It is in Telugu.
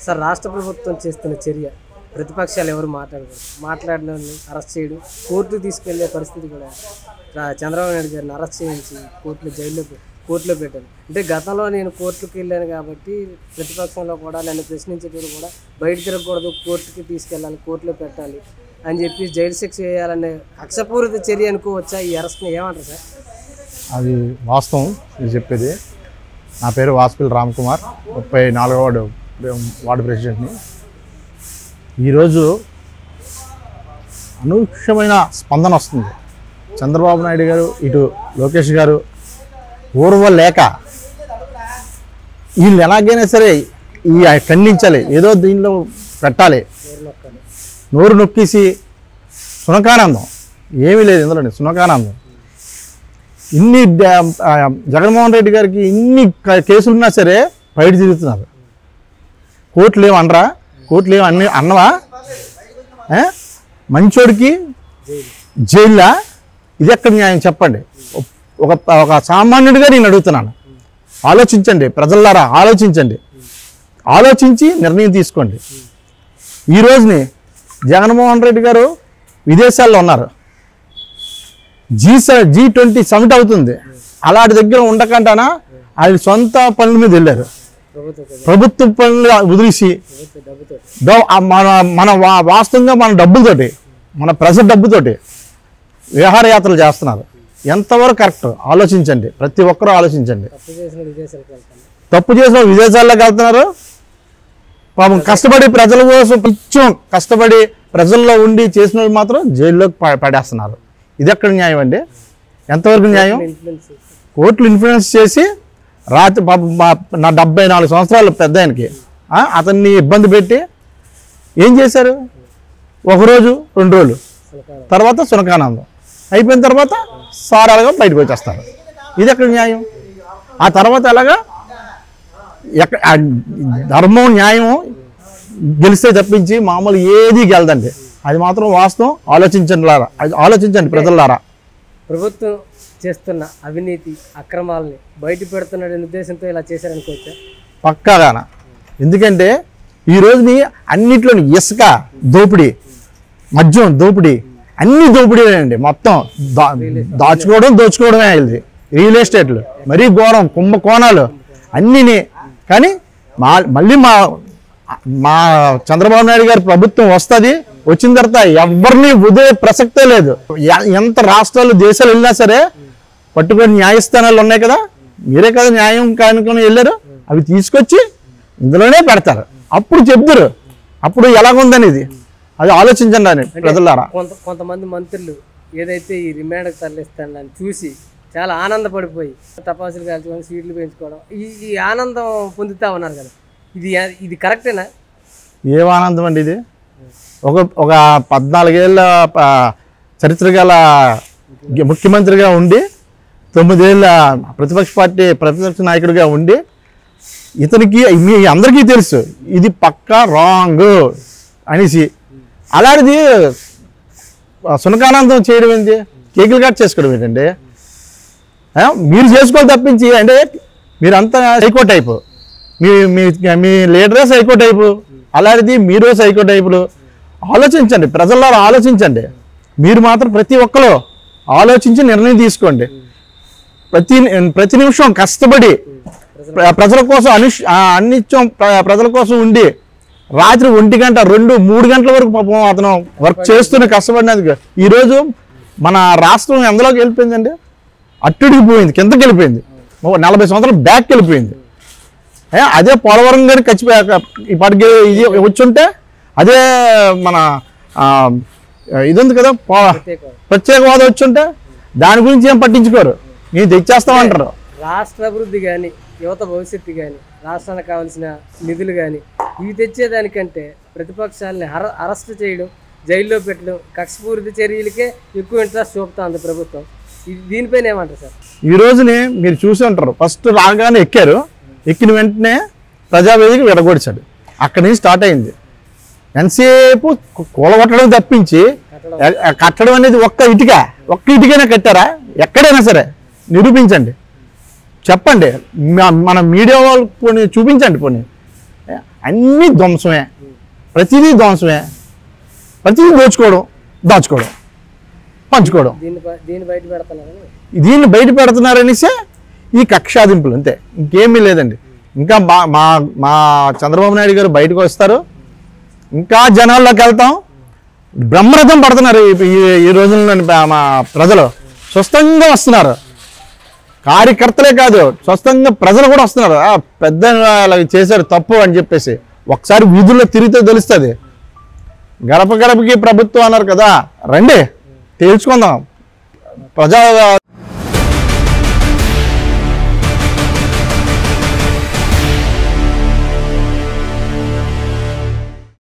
సార్ రాష్ట్ర ప్రభుత్వం చేస్తున్న చర్య ప్రతిపక్షాలు ఎవరు మాట్లాడకూడదు మాట్లాడిన వాళ్ళని అరెస్ట్ చేయడం కోర్టు తీసుకెళ్లే పరిస్థితి కూడా రా- చంద్రబాబు నాయుడు గారిని అరెస్ట్ చేయించి కోర్టులో జైల్లో పె- కోర్టులో పెట్టాను అంటే గతంలో నేను కోర్టుకి వెళ్ళాను కాబట్టి ప్రతిపక్షంలో కూడా నన్ను ప్రశ్నించేటప్పుడు కూడా బయట తిరగకూడదు కోర్టుకి తీసుకెళ్ళాలి కోర్టులో పెట్టాలి అని చెప్పి జైలు శిక్ష వేయాలనే కక్షపూరిత చర్య అనుకోవచ్చా ఈ అరెస్ట్ని ఏమంటారు సార్ అది వాస్తవం మీరు చెప్పేది నా పేరు వాసుపల్లి రామ్ కుమార్ ముప్పై నాలుగో వార్డు వార్డు ప్రెసిడెంట్ని ఈరోజు అనూహ్యమైన స్పందన వస్తుంది చంద్రబాబు నాయుడు గారు ఇటు లోకేష్ గారు ఊర్వ లేక వీళ్ళు ఎలాగైనా సరే ఈ ఖండించాలి ఏదో దీనిలో పెట్టాలి ఎవరు నొక్కాలి నోరు నొక్కేసి సునకానందం ఏమీ లేదు ఇందులో సునకానందం ఇన్ని డా- ఆ, జగన్మోహన్ రెడ్డి గారికి ఇన్ని క- కేసులున్నా సరే బయట తిరుగుతున్నారు కోర్టులు ఏమి అనరా కోర్టులు ఏమి అన్ని అన్నవా ఏ? మంచోడికి జైల్లా ఇది ఎక్కడ న్యాయం చెప్పండి ఒక ఒక సామాన్యుడిగా నేను అడుగుతున్నాను ఆలోచించండి ప్రజలారా ఆలోచించండి ఆలోచించి నిర్ణయం తీసుకోండి ఈ రోజుని జగన్మోహన్ రెడ్డి గారు విదేశాల్లో ఉన్నారు జీ స- జీ ట్వంటీ సమిట్ అవుతుంది అలాంటి దగ్గర ఉండకంటానా ఆయన సొంత పనుల మీద వెళ్ళారు ప్రభుత్వం కదా, ప్రభుత్వ పనులు వదిలేసి ప్రభుత్వ డబ్బుతో దో- ఆ మన మన వా- వాస్తవంగా మన డబ్బులతోటి మన ప్రజల డబ్బుతోటి విహారయాత్రలు చేస్తున్నారు ఎంతవరకు కరెక్ట్ ఆలోచించండి ప్రతి ఒక్కరూ ఆలోచించండి తప్పు చేసిన విదేశాలకు వెళ్తాను తప్పు చేసిన విదేశాల్లోకి వెళ్తున్నారు పాపం కష్టపడి ప్రజల కోసం కొంచెం కష్టపడి ప్రజల్లో ఉండి చేసిన వాళ్ళు మాత్రం జైల్లోకి ప- పడేస్తున్నారు ఇది ఎక్కడ న్యాయం అండి ఎంతవరకు న్యాయం ఇన్ఫ్లుయెన్స్ కోర్టులు ఇన్ఫ్లుయెన్స్ చేసి రాత్రి పాపం మా- నా డెబ్బై నాలుగు సంవత్సరాలు పెద్ద ఆయనకి ఆ, అతన్ని ఇబ్బంది పెట్టి ఏం చేశారు ఒకరోజు రెండు రోజులు సునకాలం తర్వాత సునకానందం అయిపోయిన తర్వాత సారాలుగా బయటకు వచ్చేస్తారు ఇది ఎక్కడ న్యాయం ఆ తర్వాత ఎలాగా ఎక్క ఆ ధర్మం న్యాయం గెలిస్తే తప్పించి మామూలు ఏది గెలదండి అది మాత్రం వాస్తవం ఆలోచించండి లారా అది ఆలోచించండి ప్రజలారా ప్రభుత్వం చేస్తున్న అవినీతి అక్రమాలని బయట పెడుతున్నాడనే ఉద్దేశంతో ఇలా చేశారనుకోవచ్చా పక్కాగాన ఎందుకంటే ఈ రోజుని అన్నిట్లోని ఇసుక దోపిడీ మద్యం దోపిడీ అన్ని దోపిడీలేనండి మొత్తం దా- దాచుకోవడం దోచుకోవడమే ఇది రియల్ ఎస్టేట్లు మరీ ఘోరం కుంభకోణాలు అన్నీని కానీ మా మళ్ళీ మా మా చంద్రబాబు నాయుడు గారి ప్రభుత్వం వస్తుంది వచ్చిన తర్వాత ఎవరిని ఉదయ ప్రసక్తే లేదు ఎ- ఎంత రాష్ట్రాలు దేశాలు వెళ్ళినా సరే పట్టుకొని న్యాయస్థానాలు ఉన్నాయి కదా మీరే కదా న్యాయం కానుకొని వెళ్ళారు అవి తీసుకొచ్చి ఇందులోనే పెడతారు అప్పుడు చెప్తారు అప్పుడు ఎలాగుందనేది అది ఆలోచించండి అని ప్రజలారా కొంత కొంతమంది మంత్రులు ఏదైతే ఈ రిమాండ్కి తరలిస్తానని చూసి చాలా ఆనందపడిపోయి టపాసులు కాల్చుకొని సీట్లు పెంచుకోవడం ఈ ఈ ఆనందం పొందుతా ఉన్నారు కదా ఇది ఇది కరెక్టేనా ఏం ఆనందం అండి ఇది ఒక ఒక పద్నాలుగేళ్ళ ప- చరిత్ర గల ముఖ్యమంత్రిగా ఉండి తొమ్మిదేళ్ళ ప్రతిపక్ష పార్టీ ప్రతిపక్ష నాయకుడిగా ఉండి ఇతనికి మీ అందరికీ తెలుసు ఇది పక్కా రాంగ్ అనేసి అలాంటిది ఆ, సునకానందం చేయడం ఏంటి కేకులు కట్ చేసుకోవడం ఏంటండి ఆ, మీరు చేసుకోవాలి తప్పించి అంటే మీరంతా సైకో టైపు మీ మీ మీ లీడరే సైకో టైపు అలాంటిది మీరు సైకో టైపులు ఆలోచించండి ప్రజల్లో ఆలోచించండి మీరు మాత్రం ప్రతి ఒక్కరు ఆలోచించి నిర్ణయం తీసుకోండి ప్రతి ప్రతి నిమిషం కష్టపడి ప్ర- ప్రజల కోసం అను అన్నిత్యం ప్ర- ప్రజల కోసం ఉండి రాత్రి ఒంటి గంట రెండు మూడు గంటల వరకు పాపం అతను వర్క్ చేస్తూనే కష్టపడినందుకు ఈరోజు మన రాష్ట్రం ఎందులోకి వెళ్ళిపోయిందండి అట్టుడికి పోయింది కిందకి వెళ్ళిపోయింది ఓ నలభై సంవత్సరాలు బ్యాక్ వెళ్ళిపోయింది ఏ, అదే పోలవరం కానీ ఖచ్చితంగా ఈ పాటికి ఇది వచ్చుంటే అదే మన ఆ, ఇది ఉంది కదా పో ప్రత్యేక ప్రత్యేక హోదా వచ్చుంటే దాని గురించి ఏం పట్టించుకోరు నేను తెచ్చేస్తామంటారు రాష్ట్ర అభివృద్ధి కానీ యువత భవిష్యత్తు కానీ రాష్ట్రానికి కావాల్సిన నిధులు కానీ ఇవి తెచ్చేదానికంటే ప్రతిపక్షాలని అర అరెస్ట్ చేయడం జైల్లో పెట్టడం కక్షపూరిత చర్యలకే ఎక్కువ ఇంట్రెస్ట్ చూపుతోంది ప్రభుత్వం ఇది దీనిపైన ఏమంటారు సార్ ఈ రోజుని మీరు చూసి ఉంటారు ఫస్ట్ రాగానే ఎక్కారు ఎక్కిన వెంటనే ప్రజావేదిక విడగొడిచాడు అక్కడి నుంచి స్టార్ట్ అయింది ఎంతసేపు కు- కూలగొట్టడం తప్పించి ఎ- ఎ- కట్టడం అనేది ఒక్క ఇటుక ఒక్క ఇటుకైనా కట్టారా ఎక్కడైనా సరే నిరూపించండి చెప్పండి మ- మన మీడియా వాళ్ళు పోనీ చూపించండి పోనీ అన్నీ ధ్వంసమే ప్రతిదీ ధ్వంసమే ప్రతిదీ దోచుకోవడం దాచుకోవడం పంచుకోవడం దీన్ని బ- దీన్ని బయట పెడతానని దీన్ని బయట పెడుతున్నారనేసే ఈ కక్షాదింపులు అంతే ఇంకేమీ లేదండి ఇంకా మా మా మా చంద్రబాబు నాయుడు గారు బయటకు వస్తారు ఇంకా జనాల్లోకి వెళ్తాం బ్రహ్మరథం పడుతున్నారు ఈ- ఈ- ఈ రోజుల్లో మా ప్రజలు స్వస్థంగా వస్తున్నారు కార్యకర్తలే కాదు స్వస్థంగా ప్రజలు కూడా వస్తున్నారు ఆ, పెద్ద అలా చేశారు తప్పు అని చెప్పేసి ఒకసారి వీధుల్లో తిరిగితే తెలుస్తుంది గడప గడపకి ప్రభుత్వం అన్నారు కదా రండి తేల్చుకుందాం ప్రజా